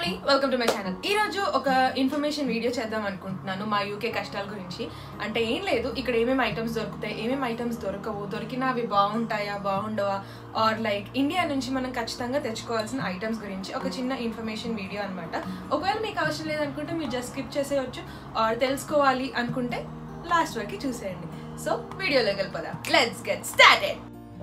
hi welcome to my channel ఈ రోజు ఒక ఇన్ఫర్మేషన్ వీడియో చేద్దాం అనుకుంటున్నాను మా యూకే కష్టాల గురించి అంటే ఏం లేదు ఇక్కడ ఏమేమి ఐటమ్స్ దొరుకుతాయి ఏమేమి ఐటమ్స్ దొరకవు దొరికినా అవి బాగుంటాయా బాగుండవా ఆర్ లైక్ ఇండియా నుంచి మనం ఖచ్చితంగా తెచ్చుకోవాల్సిన ఐటమ్స్ గురించి ఒక చిన్న ఇన్ఫర్మేషన్ వీడియో అనమాట ఒకవేళ మీకు అవసరం లేదనుకుంటే మీరు జస్ట్ స్కిప్ చేసేయచ్చు ఆర్ తెలుసుకోవాలి అనుకుంటే లాస్ట్ వరకు చూసేయండి సో వీడియోలోకి వెళ్ళిపోదాం let's get started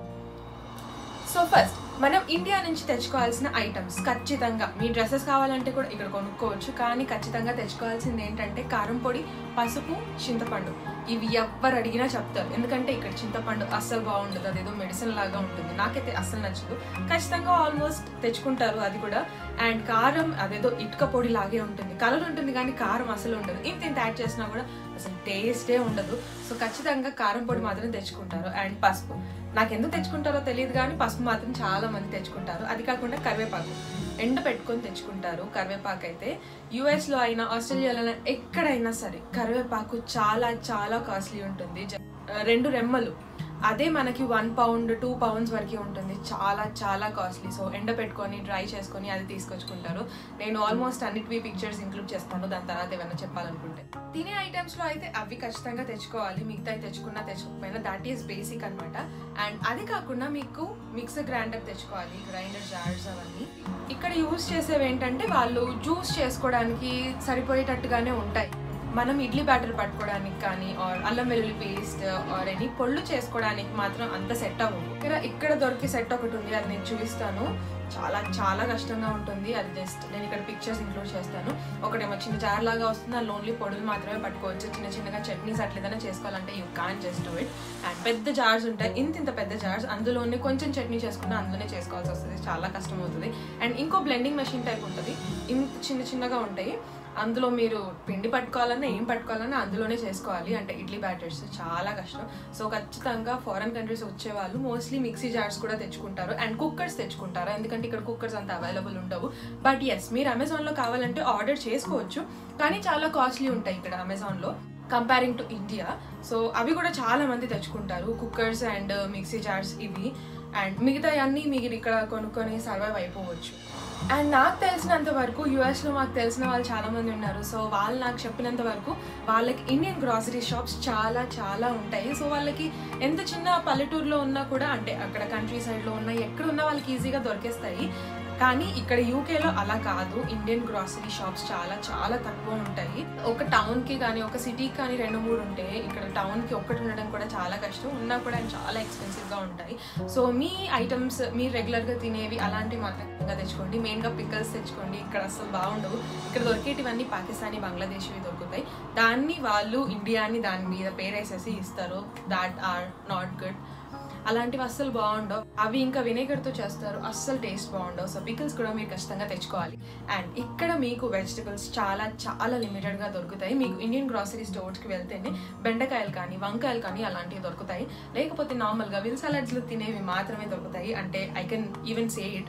so first మనం ఇండియా నుంచి తెచ్చుకోవాల్సిన ఐటమ్స్ ఖచ్చితంగా మీ డ్రెస్సెస్ కావాలంటే కూడా ఇక్కడ కొనుక్కోవచ్చు కానీ ఖచ్చితంగా తెచ్చుకోవాల్సింది ఏంటంటే కారం పొడి పసుపు చింతపండు ఇవి ఎవ్వరు అడిగినా చెప్తారు ఎందుకంటే ఇక్కడ చింతపండు అస్సలు బాగుండదు అదేదో మెడిసిన్ లాగా ఉంటుంది నాకైతే అస్సలు నచ్చదు ఖచ్చితంగా ఆల్మోస్ట్ తెచ్చుకుంటారు అది కూడా అండ్ కారం అదేదో ఇటుక పొడి లాగే ఉంటుంది కలర్ ఉంటుంది కానీ కారం అసలు ఉండదు ఇంత ఇంత యాడ్ చేసినా కూడా అసలు టేస్టే ఉండదు సో ఖచ్చితంగా కారం పొడి మాత్రం తెచ్చుకుంటారు అండ్ పసుపు నాకు ఎందుకు తెచ్చుకుంటారో తెలియదు కానీ పసుపు మాత్రం చాలా మంది తెచ్చుకుంటారు అది కాకుండా కరివేపాకు ఎండ పెట్టుకొని తెచ్చుకుంటారు కరివేపాకు అయితే యుఎస్ లో అయినా ఆస్ట్రేలియాలో అయినా ఎక్కడైనా సరే కరివేపాకు చాలా చాలా కాస్ట్లీ ఉంటుంది జ- రెండు రెమ్మలు అదే మనకి వన్ పౌండ్ టూ పౌండ్స్ వరకు ఉంటుంది చాలా చాలా కాస్ట్లీ సో ఎండ పెట్టుకొని డ్రై చేసుకొని అది తీసుకొచ్చుకుంటారు నేను ఆల్మోస్ట్ అన్నిటివి పిక్చర్స్ ఇంక్లూడ్ చేస్తాను దాని తర్వాత ఏమైనా చెప్పాలనుకుంటే తినే ఐటమ్స్ లో అయితే అవి ఖచ్చితంగా తెచ్చుకోవాలి మిగతా తెచ్చుకున్నా తెచ్చుకోకపోయినా దాట్ ఈస్ బేసిక్ అన్నమాట అండ్ అది కాకుండా మీకు మిక్సర్ గ్రైండర్ తెచ్చుకోవాలి గ్రైండర్ జార్స్ అవన్నీ ఇక్కడ యూస్ చేసేవి ఏంటంటే వాళ్ళు జ్యూస్ చేసుకోవడానికి సరిపోయేటట్టుగానే ఉంటాయి మనం ఇడ్లీ బ్యాటర్ పట్టుకోవడానికి కానీ ఆర్ అల్లం వెల్లుల్లి పేస్ట్ ఆర్ ఎనీ పొళ్ళు చేసుకోవడానికి మాత్రం అంత సెట్ అవ్వదు ఇక్కడ ఇక్కడ దొరికే సెట్ ఒకటి ఉంది అది నేను చూపిస్తాను చాలా చాలా కష్టంగా ఉంటుంది అది జస్ట్ నేను ఇక్కడ పిక్చర్స్ ఇంక్లూడ్ చేస్తాను ఒకటేమో చిన్న జార్ లాగా వస్తుంది అందులో ఓన్లీ పొడులు మాత్రమే పట్టుకోవచ్చు చిన్న చిన్నగా చట్నీస్ అట్లా ఏదైనా చేసుకోవాలంటే you can just do it and పెద్ద జార్స్ ఉంటాయి ఇంత ఇంత పెద్ద జార్స్ అందులోనే కొంచెం చట్నీ చేసుకుంటే అందులోనే చేసుకోవాల్సి వస్తుంది చాలా కష్టం అవుతుంది అండ్ ఇంకో బ్లెండింగ్ మెషిన్ టైప్ ఉంటుంది ఇంత చిన్న చిన్నగా ఉంటాయి అందులో మీరు పిండి పట్టుకోవాలన్నా ఏం పట్టుకోవాలన్నా అందులోనే చేసుకోవాలి అంటే ఇడ్లీ బ్యాటర్స్ చాలా కష్టం సో ఖచ్చితంగా ఫారెన్ కంట్రీస్ వచ్చే వాళ్ళు మోస్ట్లీ మిక్సీ జార్స్ కూడా తెచ్చుకుంటారు అండ్ కుక్కర్స్ తెచ్చుకుంటారు ఎందుకంటే ఇక్కడ కుక్కర్స్ అంత అవైలబుల్ ఉండవు బట్ ఎస్ మీరు అమెజాన్లో కావాలంటే ఆర్డర్ చేసుకోవచ్చు కానీ చాలా కాస్ట్లీ ఉంటాయి ఇక్కడ అమెజాన్లో కంపేరింగ్ టు ఇండియా సో అవి కూడా చాలా మంది తెచ్చుకుంటారు కుక్కర్స్ అండ్ మిక్సీ జార్స్ ఇవి అండ్ మిగతా అన్నీ మీరు ఇక్కడ కొనుక్కొని సర్వైవ్ అయిపోవచ్చు అండ్ నాకు తెలిసినంత వరకు యూఎస్లో మాకు తెలిసిన వాళ్ళు చాలా మంది ఉన్నారు సో వాళ్ళు నాకు చెప్పినంత వరకు వాళ్ళకి ఇండియన్ గ్రాసరీ షాప్స్ చాలా చాలా ఉంటాయి సో వాళ్ళకి ఎంత చిన్న పల్లెటూరులో ఉన్నా కూడా అంటే అక్కడ కంట్రీ సైడ్లో ఉన్నా ఎక్కడ ఉన్నా వాళ్ళకి ఈజీగా దొరికేస్తాయి కానీ ఇక్కడ యూకేలో అలా కాదు ఇండియన్ గ్రాసరీ షాప్స్ చాలా చాలా తక్కువ ఉంటాయి ఒక టౌన్ కి కానీ ఒక సిటీకి కానీ రెండు మూడు ఉంటాయి ఇక్కడ టౌన్ కి ఒక్కటి ఉండడం కూడా చాలా కష్టం ఉన్నా కూడా అవి చాలా ఎక్స్పెన్సివ్ గా ఉంటాయి సో మీ ఐటమ్స్ మీరు రెగ్యులర్ గా తినేవి అలాంటివి మాత్రం తెచ్చుకోండి మెయిన్ గా పికల్స్ తెచ్చుకోండి ఇక్కడ అసలు బాగుండవు ఇక్కడ దొరికేటివన్నీ పాకిస్తానీ బంగ్లాదేశ్వి దొరుకుతాయి దాన్ని వాళ్ళు ఇండియాని దాని మీద పేరేసేసి ఇస్తారు దాట్ ఆర్ నాట్ గుడ్ అలాంటివి అస్సలు బాగుండవు అవి ఇంకా vinegar తో చేస్తారు అస్సలు టేస్ట్ బాగుండవు సో పికల్స్ కూడా మీరు ఖచ్చితంగా తెచ్చుకోవాలి అండ్ ఇక్కడ మీకు వెజిటబుల్స్ చాలా చాలా లిమిటెడ్ గా దొరుకుతాయి మీకు ఇండియన్ గ్రాసరీ స్టోర్స్ కి వెళ్తేనే బెండకాయలు కానీ వంకాయలు కానీ అలాంటివి దొరుకుతాయి లేకపోతే నార్మల్ గా విల్ సలాడ్స్ లో తినేవి మాత్రమే దొరుకుతాయి అంటే I can even say it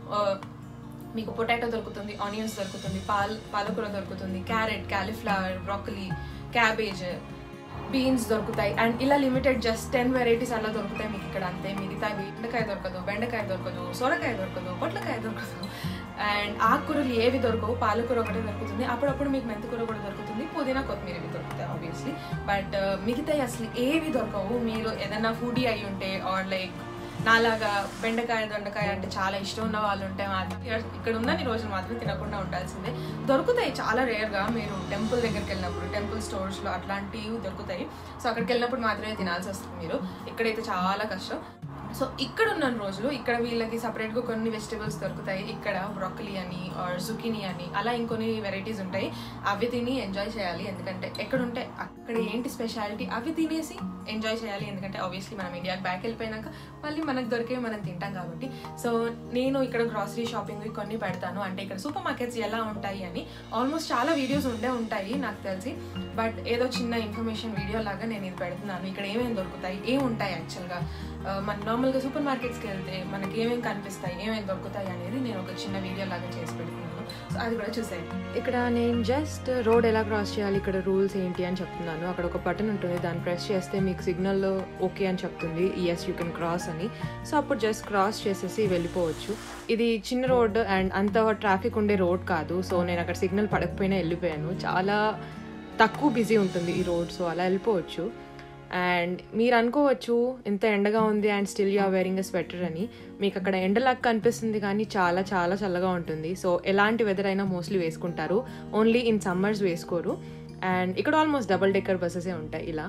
మీకు పొటాటో దొరుకుతుంది ఆనియన్స్ దొరుకుతుంది పాల్ పాలకూర దొరుకుతుంది carrot cauliflower broccoli cabbage beans దొరుకుతాయి అండ్ ఇలా లిమిటెడ్ జస్ట్ టెన్ వెరైటీస్ అలా దొరుకుతాయి మీకు ఇక్కడ అంతే మిగతా బెండకాయ దొరకదు బెండకాయ దొరకదు సొరకాయ దొరకదు పొట్లకాయ దొరకదు అండ్ ఆకుకూరలు ఏవి దొరకవు పాలకూర ఒకటే దొరుకుతుంది అప్పుడప్పుడు మీకు మెంతికూర కూడా దొరుకుతుంది పుదీనా కొత్తిమీర ఇవి దొరుకుతాయి ఆబ్వియస్లీ బట్ మిగతాయి అసలు ఏవి దొరకవు మీరు ఏదైనా ఫుడీ అయి ఉంటే ఆర్ లైక్ నాలాగా బెండకాయ దొండకాయ అంటే చాలా ఇష్టం ఉన్న వాళ్ళు ఉంటే మాత్రం ఇక్కడ ఉన్నన్ని రోజులు మాత్రం తినకుండా ఉండాల్సిందే దొరుకుతాయి చాలా రేర్గా మీరు టెంపుల్ దగ్గరికి వెళ్ళినప్పుడు టెంపుల్ స్టోర్స్లో అట్లాంటివి దొరుకుతాయి సో అక్కడికి వెళ్ళినప్పుడు మాత్రమే తినాల్సి వస్తుంది మీరు ఇక్కడైతే చాలా కష్టం సో ఇక్కడ ఉన్న రోజులు ఇక్కడ వీళ్ళకి సపరేట్గా కొన్ని వెజిటబుల్స్ దొరుకుతాయి ఇక్కడ బ్రొక్కలీ అని ఆర్ జుకినీ అని అలా ఇంకొన్ని వెరైటీస్ ఉంటాయి అవి తిని ఎంజాయ్ చేయాలి ఎందుకంటే ఎక్కడ ఉంటే అక్కడ ఏంటి స్పెషాలిటీ అవి తినేసి ఎంజాయ్ చేయాలి ఎందుకంటే ఆబ్వియస్లీ మనం ఇండియాకి బ్యాక్ వెళ్ళిపోయినాక మళ్ళీ మనకు దొరికేవి మనం తింటాం కాబట్టి సో నేను ఇక్కడ గ్రాసరీ షాపింగ్ కొన్ని పెడతాను అంటే ఇక్కడ సూపర్ మార్కెట్స్ ఎలా ఉంటాయి అని ఆల్మోస్ట్ చాలా వీడియోస్ ఉండే ఉంటాయి నాకు తెలిసి బట్ ఏదో చిన్న ఇన్ఫర్మేషన్ వీడియో లాగా నేను ఇది పెడుతున్నాను ఇక్కడ ఏమేమి దొరుకుతాయి ఏమి ఉంటాయి యాక్చువల్గా మన నార్మల్గా సూపర్ మార్కెట్స్కి వెళ్తే మనకి ఏమేమి కనిపిస్తాయి ఏమేమి దొరుకుతాయి అనేది నేను ఒక చిన్న వీడియో లాగా చేసి పెడుతున్నాను సో అది కూడా చూసేయండి ఇక్కడ నేను జస్ట్ రోడ్ ఎలా క్రాస్ చేయాలి ఇక్కడ రూల్స్ ఏంటి అని చెప్తున్నాను అక్కడ ఒక బటన్ ఉంటుంది దాన్ని ప్రెస్ చేస్తే మీకు సిగ్నల్ ఓకే అని చెప్తుంది ఎస్ యూ కెన్ క్రాస్ అని సో అప్పుడు జస్ట్ క్రాస్ చేసేసి వెళ్ళిపోవచ్చు ఇది చిన్న రోడ్ అండ్ అంత ట్రాఫిక్ ఉండే రోడ్ కాదు సో నేను అక్కడ సిగ్నల్ పడకపోయినా వెళ్ళిపోయాను చాలా తక్కువ బిజీ ఉంటుంది ఈ రోడ్ సో అలా వెళ్ళిపోవచ్చు అండ్ మీరు అనుకోవచ్చు ఇంత ఎండగా ఉంది and still you are wearing a sweater అని మీకు అక్కడ ఎండలాగా కనిపిస్తుంది కానీ చాలా చాలా చల్లగా ఉంటుంది సో ఎలాంటి వెదర్ అయినా మోస్ట్లీ వేసుకుంటారు ఓన్లీ ఇన్ సమ్మర్స్ వేసుకోరు అండ్ ఇక్కడ ఆల్మోస్ట్ డబల్ డెక్కర్ బస్సెసే ఉంటాయి ఇలా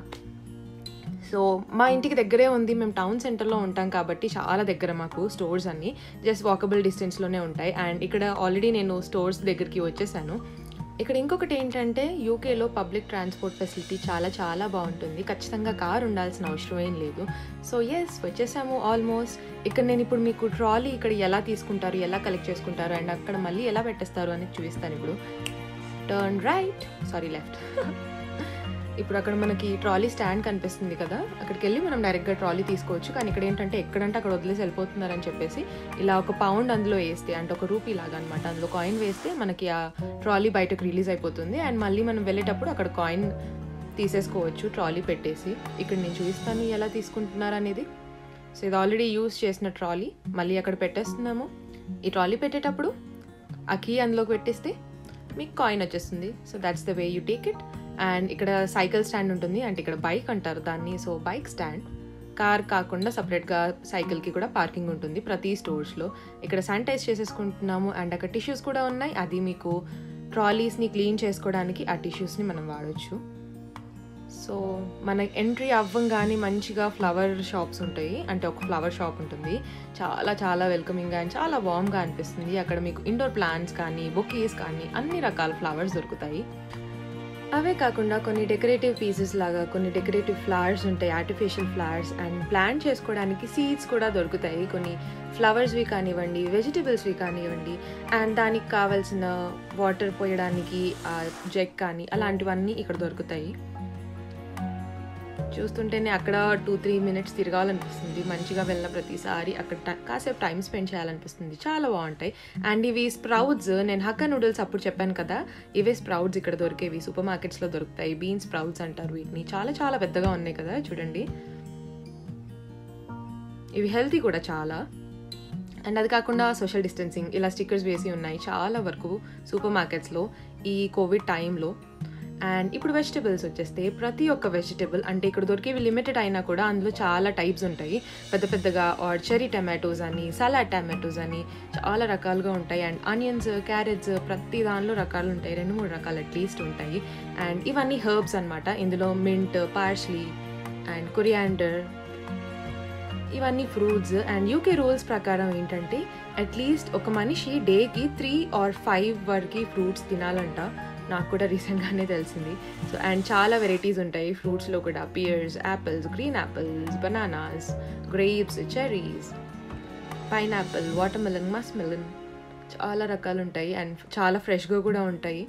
సో మా ఇంటికి దగ్గరే ఉంది మేము టౌన్ సెంటర్లో ఉంటాం కాబట్టి చాలా దగ్గర మాకు స్టోర్స్ అన్ని జస్ట్ వాకబుల్ డిస్టెన్స్లోనే ఉంటాయి అండ్ ఇక్కడ ఆల్రెడీ నేను స్టోర్స్ దగ్గరికి వచ్చేసాను ఇక్కడ ఇంకొకటి ఏంటంటే యూకేలో పబ్లిక్ ట్రాన్స్పోర్ట్ ఫెసిలిటీ చాలా చాలా బాగుంటుంది ఖచ్చితంగా కార్ ఉండాల్సిన అవసరం ఏం లేదు సో ఎస్ వచ్చేసాము ఆల్మోస్ట్ ఇక్కడ నేను ఇప్పుడు మీకు ట్రాలీ ఇక్కడ ఎలా తీసుకుంటారు ఎలా కలెక్ట్ చేసుకుంటారు అండ్ అక్కడ మళ్ళీ ఎలా పెట్టేస్తారు అని చూపిస్తాను ఇప్పుడు టర్న్ రైట్ సారీ లెఫ్ట్ ఇప్పుడు అక్కడ మనకి ట్రాలీ స్టాండ్ కనిపిస్తుంది కదా అక్కడికి వెళ్ళి మనం డైరెక్ట్గా ట్రాలీ తీసుకోవచ్చు కానీ ఇక్కడ ఏంటంటే ఎక్కడంటే అక్కడ వదిలేసి వెళ్ళిపోతున్నారని చెప్పేసి ఇలా ఒక పౌండ్ అందులో వేస్తే అంటే ఒక రూపీ లాగా అనమాట అందులో కాయిన్ వేస్తే మనకి ఆ ట్రాలీ బయటకు రిలీజ్ అయిపోతుంది అండ్ మళ్ళీ మనం వెళ్ళేటప్పుడు అక్కడ కాయిన్ తీసేసుకోవచ్చు ట్రాలీ పెట్టేసి ఇక్కడ నేను చూపిస్తాను ఎలా తీసుకుంటున్నారు అనేది సో ఇది ఆల్రెడీ యూస్ చేసిన ట్రాలీ మళ్ళీ అక్కడ పెట్టేస్తున్నాము ఈ ట్రాలీ పెట్టేటప్పుడు ఆ కీ అందులోకి పెట్టేస్తే మీకు కాయిన్ వచ్చేస్తుంది so that's the way you take it and ఇక్కడ సైకిల్ స్టాండ్ ఉంటుంది అంటే ఇక్కడ బైక్ అంటారు దాన్ని సో బైక్ స్టాండ్ కార్ కాకుండా సపరేట్గా సైకిల్కి కూడా పార్కింగ్ ఉంటుంది ప్రతి స్టోర్స్లో ఇక్కడ శానిటైజ్ చేసేసుకుంటున్నాము అండ్ అక్కడ టిష్యూస్ కూడా ఉన్నాయి అది మీకు ట్రాలీస్ని క్లీన్ చేసుకోవడానికి ఆ టిష్యూస్ని మనం వాడచ్చు సో మన ఎంట్రీ అవ్వంగానే మంచిగా ఫ్లవర్ షాప్స్ ఉంటాయి అంటే ఒక ఫ్లవర్ షాప్ ఉంటుంది చాలా చాలా వెల్కమింగ్గా అండ్ చాలా వామ్గా అనిపిస్తుంది అక్కడ మీకు ఇండోర్ ప్లాంట్స్ కానీ బొకేస్ కానీ అన్ని రకాల ఫ్లవర్స్ దొరుకుతాయి అవే కాకుండా కొన్ని డెకరేటివ్ పీసెస్ లాగా కొన్ని డెకరేటివ్ ఫ్లవర్స్ ఉంటాయి ఆర్టిఫిషియల్ ఫ్లవర్స్ అండ్ ప్లాంట్ చేసుకోవడానికి సీడ్స్ కూడా దొరుకుతాయి కొన్ని ఫ్లవర్స్వి కానివ్వండి వెజిటబుల్స్వి కానివ్వండి అండ్ దానికి కావాల్సిన వాటర్ పోయడానికి జెక్ కానీ అలాంటివన్నీ ఇక్కడ దొరుకుతాయి చూస్తుంటేనే అక్కడ టూ త్రీ మినిట్స్ తిరగాలనిపిస్తుంది మంచిగా వెళ్ళిన ప్రతిసారి అక్కడ ట- కాసేపు టైం స్పెండ్ చేయాలనిపిస్తుంది చాలా బాగుంటాయి అండ్ ఇవి స్ప్రౌట్స్ నేను హక్క నూడిల్స్ అప్పుడు చెప్పాను కదా ఇవే స్ప్రౌట్స్ ఇక్కడ దొరికేవి సూపర్ మార్కెట్స్లో దొరుకుతాయి బీన్ స్ప్రౌట్స్ అంటారు వీటిని చాలా చాలా పెద్దగా ఉన్నాయి కదా చూడండి ఇవి హెల్తీ కూడా చాలా అండ్ అది కాకుండా సోషల్ డిస్టెన్సింగ్ ఇలా స్టిక్కర్స్ వేసి ఉన్నాయి చాలా వరకు సూపర్ మార్కెట్స్లో ఈ కోవిడ్ టైంలో అండ్ ఇప్పుడు వెజిటబుల్స్ వచ్చేస్తే ప్రతి ఒక్క వెజిటబుల్ అంటే ఇక్కడ దొరికేవి లిమిటెడ్ అయినా కూడా అందులో చాలా టైప్స్ ఉంటాయి పెద్ద పెద్దగా ఆర్ చెరీ టమాటోస్ అని సలాడ్ టమాటోస్ అని చాలా రకాలుగా ఉంటాయి అండ్ ఆనియన్స్ క్యారెట్స్ ప్రతి దానిలో రకాలు ఉంటాయి రెండు మూడు రకాలు అట్లీస్ట్ ఉంటాయి అండ్ ఇవన్నీ హర్బ్స్ అన్నమాట ఇందులో మింట్ పార్స్లీ అండ్ కొరియాండర్ ఇవన్నీ ఫ్రూట్స్ అండ్ యూకే రూల్స్ ప్రకారం ఏంటంటే అట్లీస్ట్ ఒక మనిషి డేకి త్రీ ఆర్ ఫైవ్ వరకు ఫ్రూట్స్ తినాలంట నాకు కూడా రీసెంట్గానే తెలిసింది సో అండ్ చాలా వెరైటీస్ ఉంటాయి ఫ్రూట్స్లో కూడా pears apples green apples bananas grapes cherries pineapple watermelon muskmelon చాలా రకాలు ఉంటాయి అండ్ చాలా ఫ్రెష్గా కూడా ఉంటాయి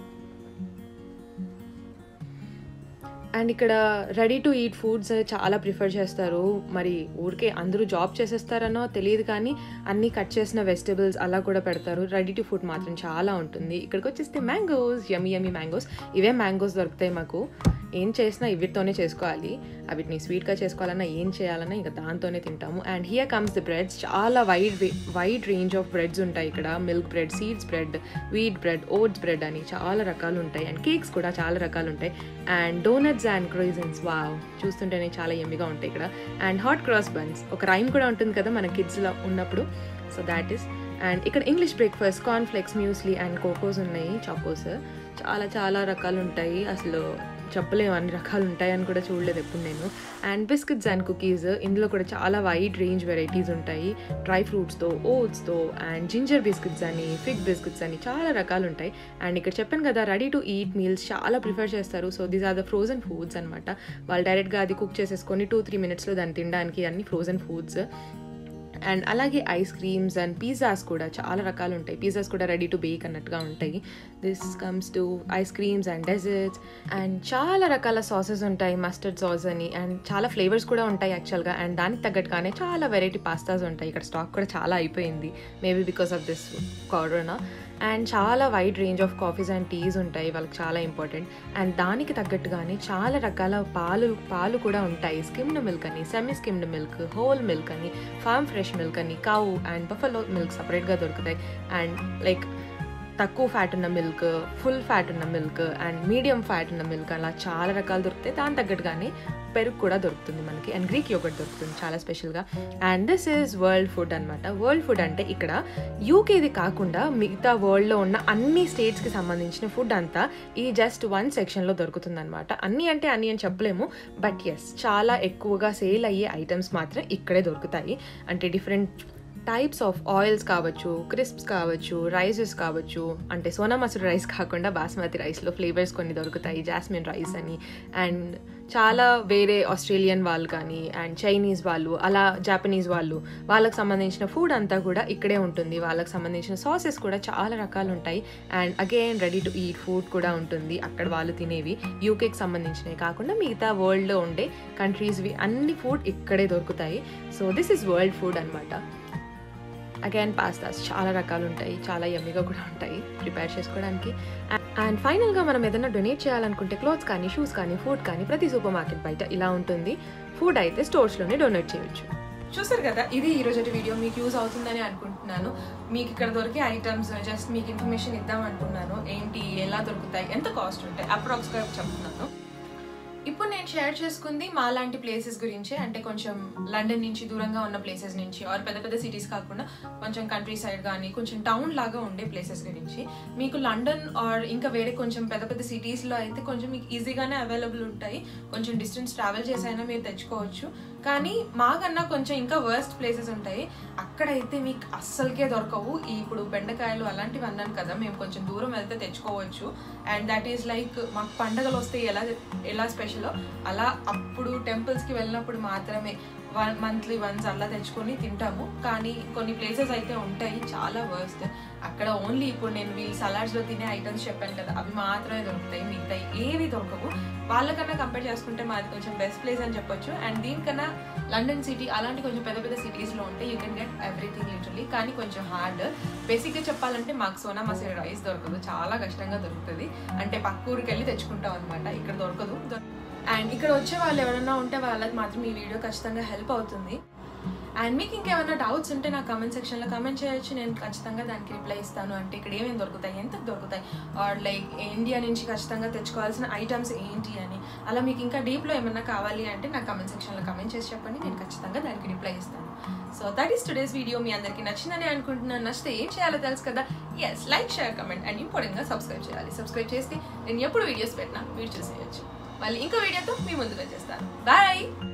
అండ్ ఇక్కడ రెడీ టు ఈట్ ఫుడ్స్ చాలా ప్రిఫర్ చేస్తారు మరి ఊరికే అందరూ జాబ్ చేసేస్తారనో తెలియదు కానీ అన్నీ కట్ చేసిన వెజిటబుల్స్ అలా కూడా పెడతారు రెడీ టు ఫుడ్ మాత్రం చాలా ఉంటుంది ఇక్కడికి వచ్చేస్తే మ్యాంగోస్ యమి యమి మ్యాంగోస్ ఇవే మ్యాంగోస్ దొరుకుతాయి మాకు ఏం చేసినా వీటితోనే చేసుకోవాలి వీటిని స్వీట్గా చేసుకోవాలన్నా ఏం చేయాలన్నా ఇంకా దాంతోనే తింటాము and here comes the breads చాలా wide wide range of breads ఉంటాయి ఇక్కడ milk bread seeds bread wheat bread oats bread అని చాలా రకాలు ఉంటాయి అండ్ కేక్స్ కూడా చాలా రకాలు ఉంటాయి and donuts and croissants wow చూస్తుంటేనే చాలా ఎమ్మిగా ఉంటాయి ఇక్కడ అండ్ హాట్ క్రాస్ బన్స్ ఒక రైమ్ కూడా ఉంటుంది కదా మన కిడ్స్లో ఉన్నప్పుడు సో దాట్ ఈస్ అండ్ ఇక్కడ English breakfast cornflakes muesli and cocos ఉన్నాయి చాకోస్ చాలా చాలా రకాలు ఉంటాయి అసలు చెప్పలేము అన్ని రకాలు ఉంటాయని కూడా చూడలేదు ఎప్పుడు నేను అండ్ బిస్కెట్స్ అండ్ కుకీస్ ఇందులో కూడా చాలా వైడ్ రేంజ్ వెరైటీస్ ఉంటాయి డ్రై ఫ్రూట్స్తో ఓట్స్తో అండ్ జింజర్ బిస్కెట్స్ అని ఫిగ్ బిస్కెట్స్ అని చాలా రకాలు ఉంటాయి అండ్ ఇక్కడ చెప్పాను కదా రెడీ టు ఈట్ మీల్స్ చాలా ప్రిఫర్ చేస్తారు so these are the frozen foods అనమాట వాళ్ళు డైరెక్ట్గా అది కుక్ చేసేసుకొని టూ త్రీ మినిట్స్లో దాన్ని తినడానికి అన్ని ఫ్రోజన్ ఫుడ్స్ అండ్ అలాగే ఐస్ క్రీమ్స్ అండ్ పిజ్జాస్ కూడా చాలా రకాలు ఉంటాయి పిజ్జాస్ కూడా రెడీ టు బేక్ అన్నట్టుగా ఉంటాయి this comes to ice creams and desserts and చాలా రకాల సాసెస్ ఉంటాయి మస్టర్డ్ సాస్ అని అండ్ చాలా ఫ్లేవర్స్ కూడా ఉంటాయి యాక్చువల్గా అండ్ దానికి తగ్గట్టుగానే చాలా వెరైటీ పాస్తాస్ ఉంటాయి ఇక్కడ స్టాక్ కూడా చాలా అయిపోయింది maybe because of this corona and చాలా wide range of coffees and teas ఉంటాయి వాళ్ళకి చాలా ఇంపార్టెంట్ అండ్ దానికి తగ్గట్టుగానే చాలా రకాల పాలు పాలు కూడా ఉంటాయి స్కిమ్డ్ మిల్క్ అని semi skimmed milk whole milk అని ఫార్మ్ ఫ్రెష్ మిల్క్ అని కౌ అండ్ బఫలో మిల్క్ సపరేట్గా దొరుకుతాయి అండ్ లైక్ తక్కువ ఫ్యాట్ ఉన్న మిల్క్ ఫుల్ ఫ్యాట్ ఉన్న మిల్క్ అండ్ మీడియం ఫ్యాట్ ఉన్న మిల్క్ అలా చాలా రకాలు దొరుకుతాయి దాని తగ్గట్టుగానే పెరుగు కూడా దొరుకుతుంది మనకి అండ్ గ్రీక్ యోగట్ దొరుకుతుంది చాలా స్పెషల్గా and this is world food అనమాట వరల్డ్ ఫుడ్ అంటే ఇక్కడ యూకేది కాకుండా మిగతా వరల్డ్లో ఉన్న అన్ని స్టేట్స్కి సంబంధించిన ఫుడ్ అంతా ఈ జస్ట్ వన్ సెక్షన్లో దొరుకుతుంది అనమాట అన్ని అంటే అన్ని అని చెప్పలేము బట్ ఎస్ చాలా ఎక్కువగా సేల్ అయ్యే ఐటమ్స్ మాత్రం ఇక్కడే దొరుకుతాయి అంటే డిఫరెంట్ టైప్స్ ఆఫ్ ఆయిల్స్ కావచ్చు క్రిస్ప్స్ కావచ్చు రైసెస్ కావచ్చు అంటే సోనా మసూరి రైస్ కాకుండా బాస్మతి రైస్లో ఫ్లేవర్స్ కొన్ని దొరుకుతాయి జాస్మిన్ రైస్ అని అండ్ చాలా వేరే ఆస్ట్రేలియన్ వాళ్ళు కానీ అండ్ చైనీస్ వాళ్ళు అలా జాపనీస్ వాళ్ళు వాళ్ళకి సంబంధించిన ఫుడ్ అంతా కూడా ఇక్కడే ఉంటుంది వాళ్ళకి సంబంధించిన సాసెస్ కూడా చాలా రకాలు ఉంటాయి and again ready to eat food కూడా ఉంటుంది అక్కడ వాళ్ళు తినేవి యూకేకి సంబంధించినవి కాకుండా మిగతా వరల్డ్లో ఉండే కంట్రీస్వి అన్ని ఫుడ్ ఇక్కడే దొరుకుతాయి so this is world food అనమాట అగైన్ పాస్తాస్ చాలా రకాలు ఉంటాయి చాలా యమ్మీగా కూడా ఉంటాయి ప్రిపేర్ చేసుకోవడానికి అండ్ ఫైనల్గా మనం ఏదైనా డొనేట్ చేయాలనుకుంటే క్లోత్స్ కానీ షూస్ కానీ ఫుడ్ కానీ ప్రతి సూపర్ మార్కెట్ బయట ఇలా ఉంటుంది ఫుడ్ అయితే స్టోర్స్లోనే డొనేట్ చేయొచ్చు చూసారు కదా ఇది ఈ రోజు వీడియో మీకు యూజ్ అవుతుందని అనుకుంటున్నాను మీకు ఇక్కడ దొరికే ఐటమ్స్ జస్ట్ మీకు ఇన్ఫర్మేషన్ ఇద్దాం అనుకున్నాను ఏంటి ఎలా దొరుకుతాయి ఎంత కాస్ట్ ఉంటాయి అప్రాక్స్గా చెప్తున్నాను ఇప్పుడు నేను షేర్ చేసుకుంది మా లాంటి ప్లేసెస్ గురించే అంటే కొంచెం లండన్ నుంచి దూరంగా ఉన్న ప్లేసెస్ నుంచి ఆర్ పెద్ద పెద్ద సిటీస్ కాకుండా కొంచెం కంట్రీ సైడ్ కానీ కొంచెం టౌన్ లాగా ఉండే ప్లేసెస్ గురించి మీకు లండన్ ఆర్ ఇంకా వేరే కొంచెం పెద్ద పెద్ద సిటీస్లో అయితే కొంచెం మీకు ఈజీగానే అవైలబుల్ ఉంటాయి కొంచెం డిస్టెన్స్ ట్రావెల్ చేసైనా మీరు తెచ్చుకోవచ్చు కానీ మాకన్నా కొంచెం ఇంకా వర్స్ట్ ప్లేసెస్ ఉంటాయి అక్కడైతే మీకు అస్సలకే దొరకవు ఈ ఇప్పుడు బెండకాయలు అలాంటివి అన్నాను కదా మేము కొంచెం దూరం వెళ్తే తెచ్చుకోవచ్చు అండ్ దట్ ఈస్ లైక్ మాకు పండగలు వస్తే ఎలా ఎలా స్పెషలో అలా అప్పుడు టెంపుల్స్కి వెళ్ళినప్పుడు మాత్రమే వన్ మంత్లీ వన్స్ అలా తెచ్చుకొని తింటాము కానీ కొన్ని ప్లేసెస్ అయితే ఉంటాయి చాలా వర్స్ట్ అక్కడ ఓన్లీ ఇప్పుడు నేను వీళ్ళు సలాడ్స్లో తినే ఐటమ్స్ చెప్పాను కదా అవి మాత్రమే దొరుకుతాయి మిగతా ఏవి దొరకవు వాళ్ళకన్నా కంపేర్ చేసుకుంటే మాది కొంచెం బెస్ట్ ప్లేస్ అని చెప్పొచ్చు అండ్ దీనికన్నా లండన్ సిటీ అలాంటి కొంచెం పెద్ద పెద్ద సిటీస్లో ఉంటే you can get everything literally కానీ కొంచెం హార్డ్ బేసిక్గా చెప్పాలంటే మాకు సోనా మసూరి రైస్ దొరకదు చాలా కష్టంగా దొరుకుతుంది అంటే పక్క ఊరికి వెళ్ళి తెచ్చుకుంటాం అనమాట ఇక్కడ దొరకదు అండ్ ఇక్కడ వచ్చే వాళ్ళు ఎవరైనా ఉంటే వాళ్ళకి మాత్రం ఈ వీడియో ఖచ్చితంగా హెల్ప్ అవుతుంది అండ్ మీకు ఇంకేమైనా డౌట్స్ ఉంటే నా కమెంట్ సెక్షన్లో కమెంట్ చేయొచ్చు నేను ఖచ్చితంగా దానికి రిప్లై ఇస్తాను అంటే ఇక్కడ ఏమేమి దొరుకుతాయి ఎంత దొరుకుతాయి ఆర్ లైక్ ఇండియా నుంచి ఖచ్చితంగా తెచ్చుకోవాల్సిన ఐటమ్స్ ఏంటి అని అలా మీకు ఇంకా డీప్లో ఏమన్నా కావాలి అంటే నా కమెంట్ సెక్షన్లో కమెంట్ చేసి చెప్పండి నేను ఖచ్చితంగా దానికి రిప్లై ఇస్తాను so that is today's video మీ అందరికీ నచ్చిందని అనుకుంటున్నాను నచ్చితే ఏం చేయాలో తెలుసు కదా yes like share comment and ఇంపార్టెంట్గా సబ్స్క్రైబ్ చేయాలి సబ్స్క్రైబ్ చేస్తే నేను ఎప్పుడు వీడియోస్ పెట్టినా మీరు చూసేయచ్చు మళ్ళీ ఇంకో వీడియోతో మీ ముందుకు వచ్చేస్తాను బాయ్